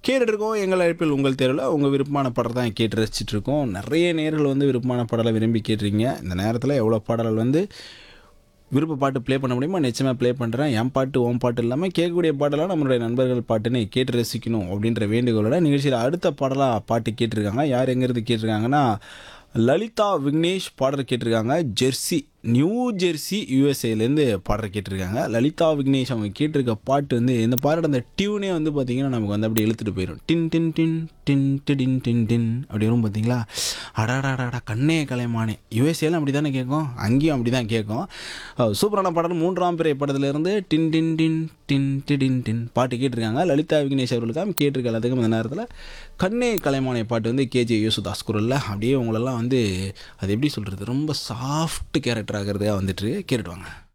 கேட்டுட்டு இருக்கோம் எங்கள் அழைப்பில் உங்கள் தேர்வில் உங்கள் விருப்பமான பாடல் தான் கேட்டு ரசிச்சிட்டு இருக்கோம் நிறைய நேர்கள் வந்து விருப்பமான பாடலை விரும்பி கேட்டிருக்கீங்க இந்த நேரத்தில் எவ்வளோ பாடல்கள் வந்து விருப்ப பாட்டு ப்ளே பண்ண முடியுமா நிச்சயமாக ப்ளே பண்ணுறேன் என் பாட்டு ஓம் பாட்டு இல்லாமல் கேட்கக்கூடிய பாட்டெல்லாம் நம்மளுடைய நண்பர்கள் பாட்டுன்னு கேட்டு ரசிக்கணும் அப்படின்ற வேண்டுகோளோட நிகழ்ச்சியில் அடுத்த பாடலாக பாட்டு கேட்டிருக்காங்க யார் எங்கேருந்து கேட்டிருக்காங்கன்னா லலிதா விக்னேஷ் பாடல் கேட்டிருக்காங்க ஜெர்சி நியூ ஜெர்சி யூஎஸ்ஏலேருந்து பாடல் கேட்டிருக்காங்க லலிதா விக்னேஷ் அவங்க கேட்டிருக்க பாட்டு வந்து இந்த பாட்டோட அந்த டியூனே வந்து பார்த்திங்கன்னா நமக்கு வந்து அப்படியே இழுத்துட்டு போயிடும் டின் டின் டின் டின் டிடின் டின் டின் அப்படி வரும் பார்த்தீங்களா அடாடாடாடா கண்ணே கலைமானே யூஎஸ்ஏல அப்படி தானே கேட்கும் அங்கேயும் அப்படி தான் கேட்கும் அஹ் சூப்பரான பாடல் மூன்றாம் பிறை படத்துலேருந்து டின் டின் டின் டின் டிடின் டின் பாட்டு கேட்டிருக்காங்க லலிதா விக்னேஷ் அவர்களுக்காக கேட்டிருக்க எல்லாத்துக்கும் இந்த நேரத்தில் கண்ணே கலைமானே பாட்டு வந்து கேஜே யேசுதாஸ் குரலில் அப்படியே உங்களெல்லாம் வந்து அது எப்படி சொல்கிறது ரொம்ப சாஃப்ட் கேரக்டர் ஆகிறதுக்காக வந்துட்டு கேட்டுட்டு வாங்க